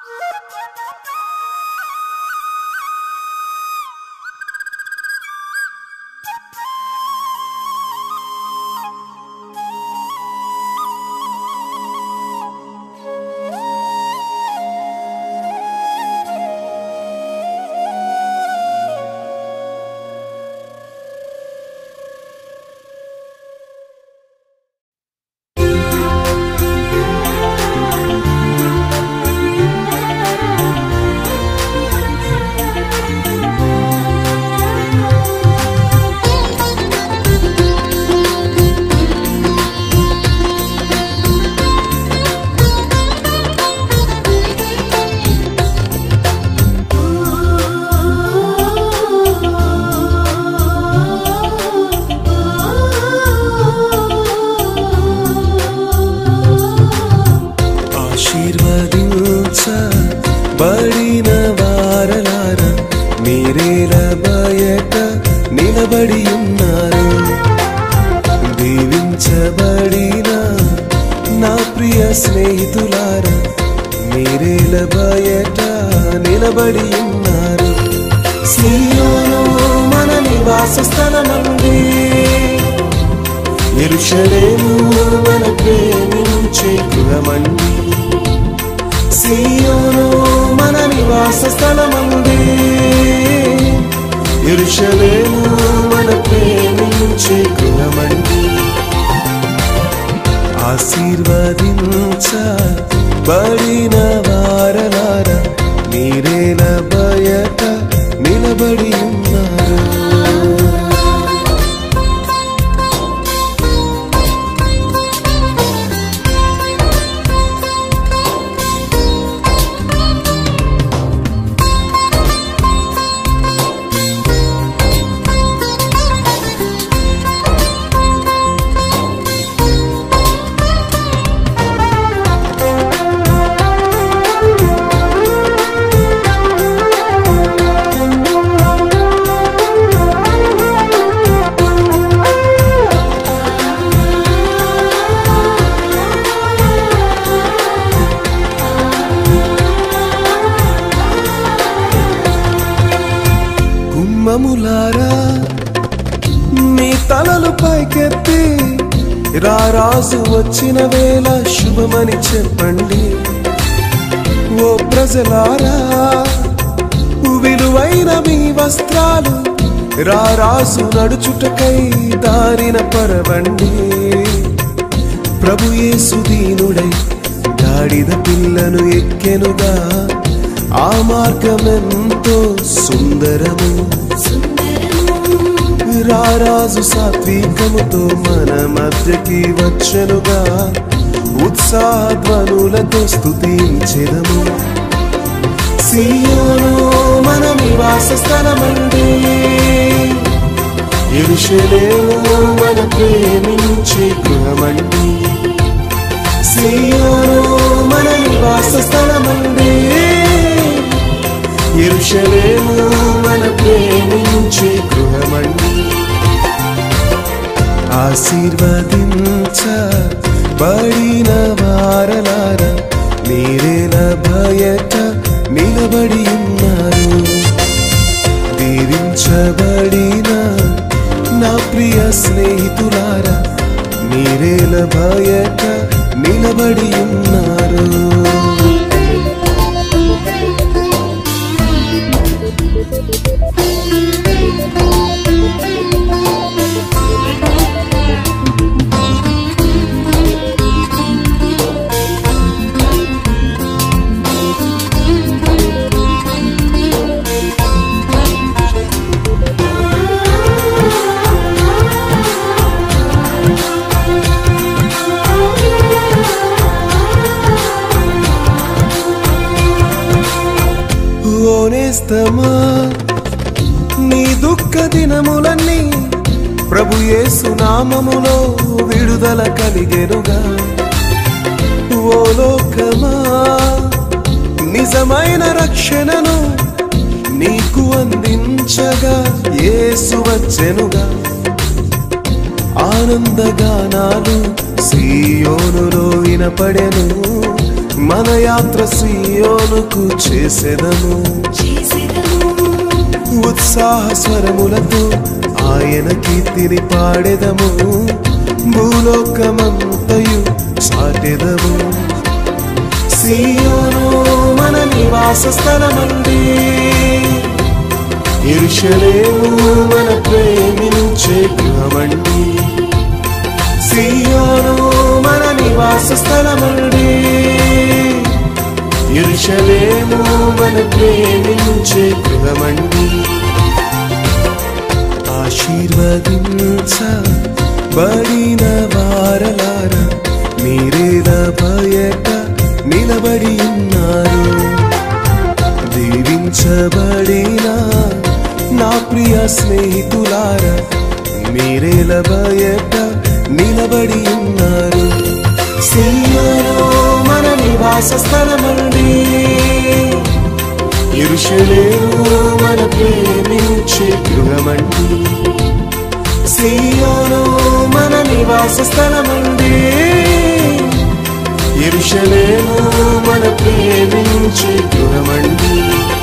ఆశీర్వదించబడిన వారలార మీరేల బయట నిలబడి ఉన్నారు దీవించబడిన నా ప్రియ స్నేహితులార మీరేల బయట నిలబడి ఉన్నారు సీయోను మన నివాస స్థలమండి ఎరుషలేము మన ప్రేమించే గృహమండి సీయోను మన నివాస స్థలమండి ఎరుషలేము మన ప్రేమించే గృహమండి ఆశీర్వదించబడిన వారలార మీరేల బయట నిలబడి ఉన్నారు గుమ్మములారా మీ తలలు పైకెత్తి రారాజు వచ్చిన వేళ శుభమని చెప్పండి ఓ ప్రజలారా విలువైన మీ వస్త్రాలు రారాజు నడుచుటకై దారిన పరవండి ప్రభు యేసు దీనుడై గాడిద పిల్లను ఎక్కెనుగా ఆ మార్గమెంతో సుందరము రారాజు సాత్వికముతో మన మధ్యకి వచ్చెనుగా ఉత్సాహధ్వనులతో స్తుతించెదము సీయోను మన నివాస స్థలమండి ఎరుషలేము మన ప్రేమించే గృహమండి సీయోను మన నివాస స్థలమండి ఎరుషలేము మన ప్రేమించే గృహమండి ఆశీర్వదించబడిన వారలార మీరేల బయట నిలబడి ఉన్నారు దీవించబడిన నా ప్రియ స్నేహితులారా మీరేల బయట నిలబడి ఉన్నారు ఓనేస్తమా నీ దుఃఖ దినములన్నీ ప్రభు యేసు నామములో విడుదల కలిగెనుగా ఓ లోకమా నిజమైన రక్షణను నీకు అందించగా యేసు వచ్చెనుగా ఆనందగానాలు సీయోనులో వినపడెను మన యాత్ర సియోనుకు చేసెదము ఉత్సాహ స్వరములతో ఆయన కీర్తిని పాడెదము భూలోకమంతయు సాటెదము సియోను మన నివాస స్థలమండి ఇరుషలేము మన ప్రేమించే గృహమండి సియోను మన నివాస స్థలమండి ఇరుషలేము మన ప్రేమించే గృహమండి ఆశీర్వదించబడిన వారలార మీరేద బయట నిలబడి ఉన్నారు దీవించబడిన నా ప్రియ స్నేహితులార మీరేల బయట నిలబడి ఉన్నారు సీమలో మన నివాస స్థలమండి ఇరుషలేము మన ప్రేమించే గృహమండి సీయోను మన నివాస స్థలమండి ఇరుషలేము మన ప్రేమించే గృహమండి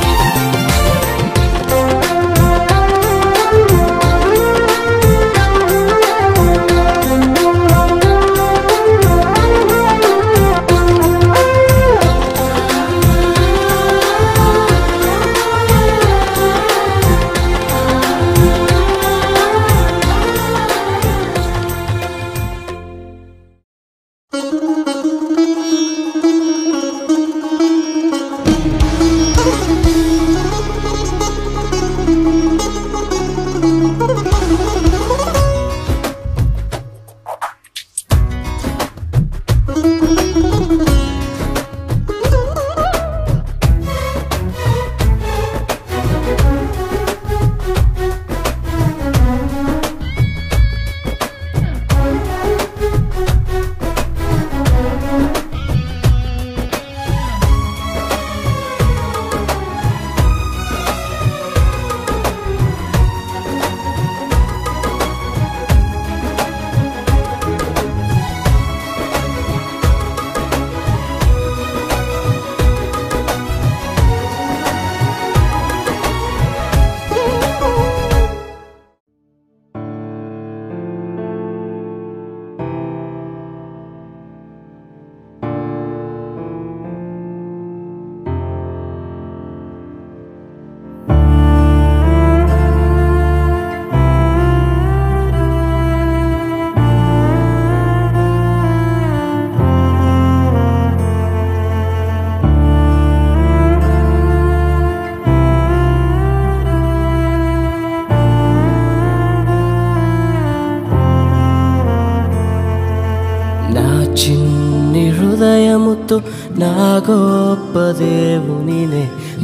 నా చిన్ని హృదయముతో నా గొప్ప దేవునినే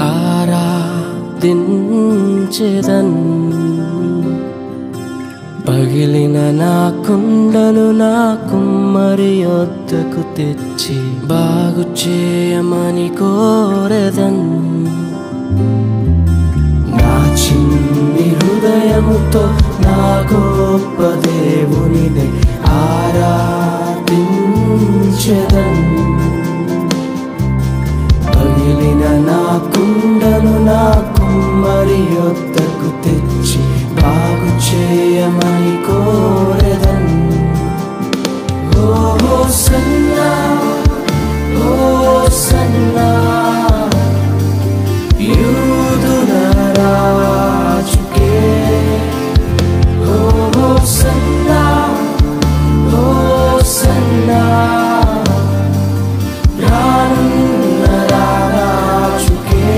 ఆరాధించెదన్ పగిలిన నా కుండను నా కుమ్మరి యొద్దకు తెచ్చి బాగు చేయమని కోరెదన్ నా చిన్ని హృదయముతో నా గొప్ప దేవునిని ఆరాధించెదన్ పగిలిన నా కుండను నా కుమ్మరి యొద్దకు తెచ్చి బాగు చేయమని కోరెదన్ ఓ సన్నా ఓ సన్నా యూదుల రాజుకే ఓ సన్నా ఓ సన్నా రానున్న రాజుకే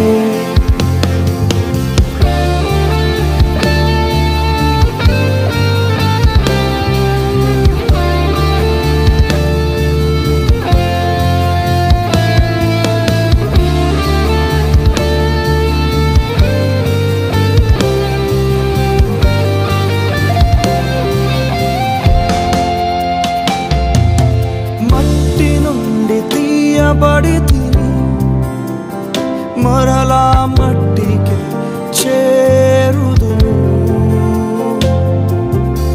మట్టి నుండి తీయబడి తిని మరలా మట్టికి చేరుదును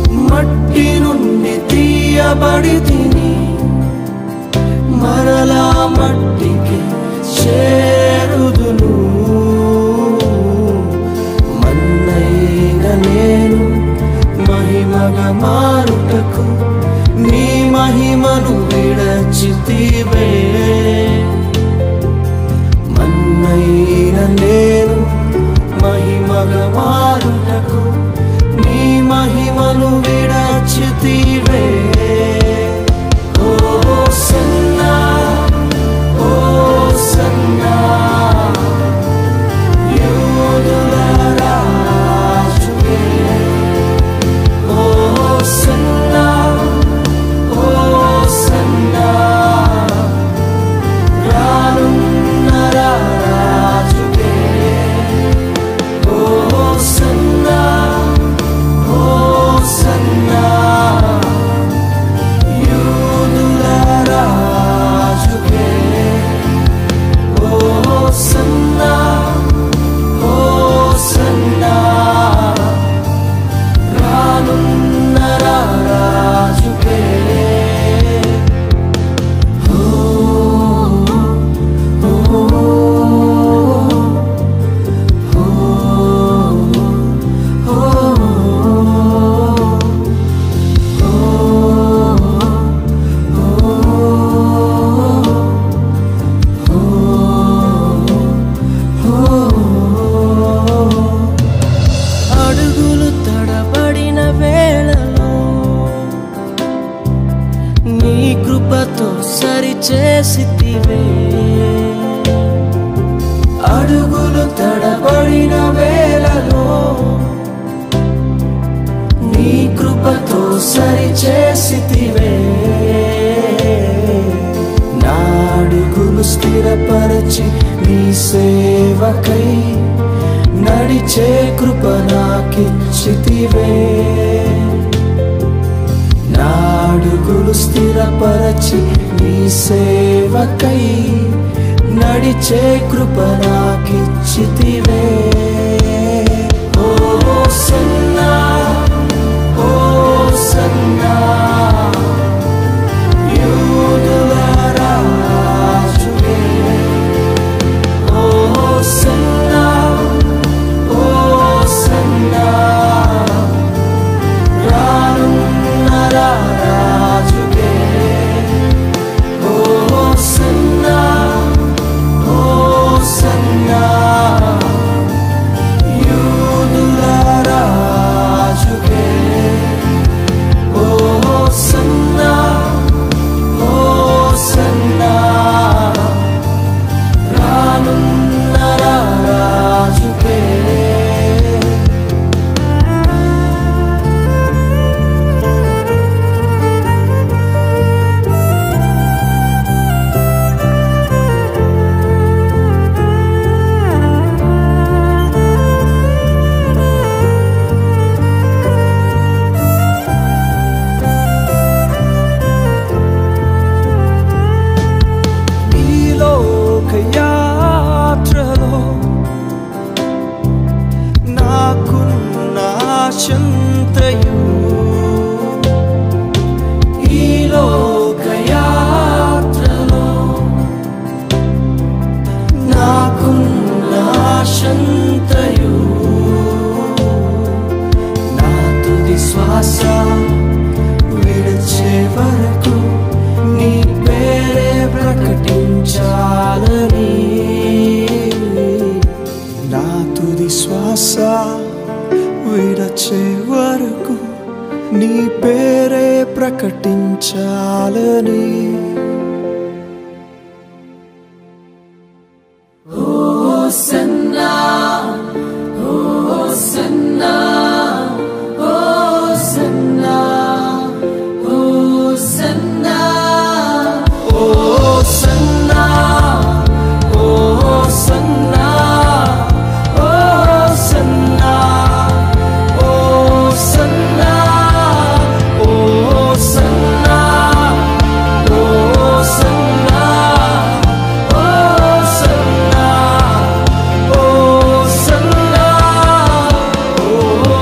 మట్టి నుండి తీయబడి తిని మరలా మట్టికి చేరుదును మన్నైన నేను మహిమగా మారుటకు నీ మహిమను విడచితివే మన్నైన నేను మహిమగా మారుటకు నీ మహిమను విడచితివే ఓ సన్నా ఓ సన్నా యూదుల రాజువే ఓ సన్నా ఓ సన్నా రానున్న రాజువే ఓ సన్నా ఓ సన్నా యూదుల రాజువే ఓ సన్నా ఓ సన్నా రానున్న రాజువే అడుగులు తడబడిన వేళలో నీ కృపతో సరిచేసితివే అడుగులు తడబడిన వేళలో నీ కృపతో సరిచేసితివే నా అడుగులు స్థిరపరచి నీ సేవకై నడిచే కృప నాకిచ్చితివే నా అడుగులు స్థిరపరచి నీ సేవకై నడిచే కృప నాకిచ్చితివే ఓ సన్నా ఓ సన్నా యూదుల రాజువే ఓ సన్నా ఓ సన్నా రానున్న రాజువే ఓ సన్నా ఓ సన్నా యూదుల రాజువే ఓ సన్నా ఓ సన్నా రానున్న రాజువే ఈ లోక యాత్రలో నాకున్న ఆశంతయు ఈ లోక యాత్రలో నాకున్న ఆశంతయు నా తుది శ్వాస విడిచే వరకు నీ పేరే ప్రకటించాలని నా తుది శ్వాస విడచే వరకు నీ పేరే ప్రకటించాలని ఓ సన్నా ఓ సన్నా ఓ సన్నా ఓ సన్నా ఓ సన్నా ఓ సన్నా ఓ సన్నా ఓ సన్నా ఓ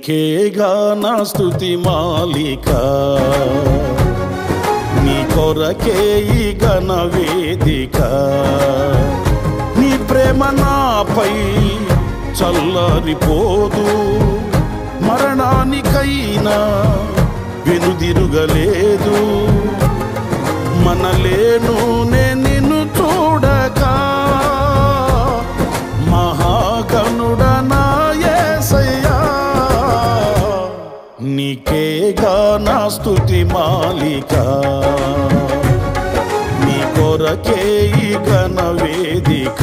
నీకేగా నా స్థుతి మాలిక నీ కొరకే ఈ ఘన వేదిక నీ ప్రేమ నాపై చల్లారిపోదు మరణానికైనా వెనుదిరుగలేదు మనలేను నే నిన్ను చూడక మహాగణుడనా యేసయ్యా నీకేగా నా స్థుతి మాలిక నీ కొరకే ఈ ఘన వేదిక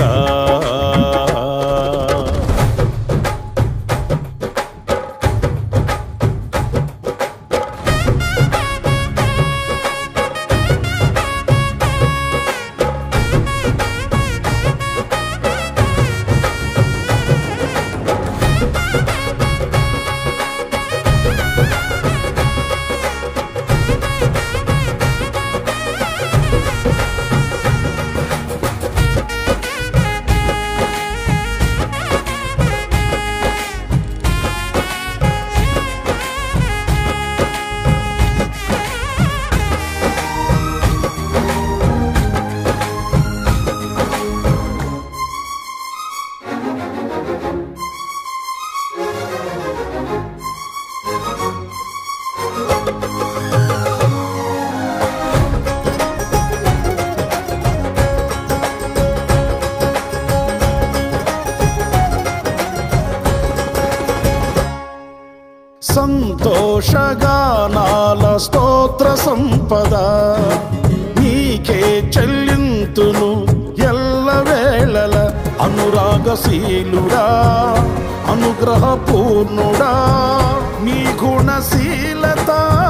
సంతోషగానాల స్తోత్ర సంపద నీకే చెల్లింతును ఎల్ల వేళల అనురాగశీలుడా అనుగ్రహపూర్ణుడా నీ గుణశీలత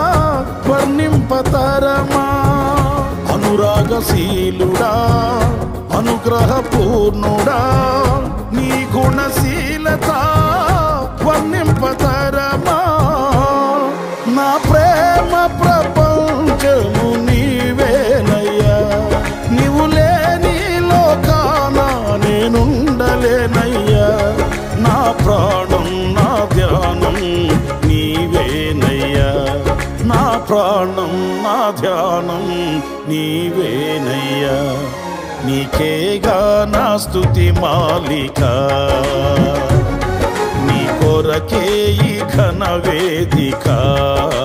వర్ణింపతరమా అనురాగశీలుడా అనుగ్రహపూర్ణుడా నీ గుణశీలత వర్ణింపతరమా నా ప్రేమ ప్రపంచము నీవేనయ్యా నీవు లేని లోకాన నేనుండలేనయ్యా నా ప్రాణం నా ధ్యానం నీవేనయ్యా నా ప్రాణం నా ధ్యానం నీవేనయ్యా నీకేగా నా స్థుతి మాలిక నీ కొరకే ఈ ఘన వేదిక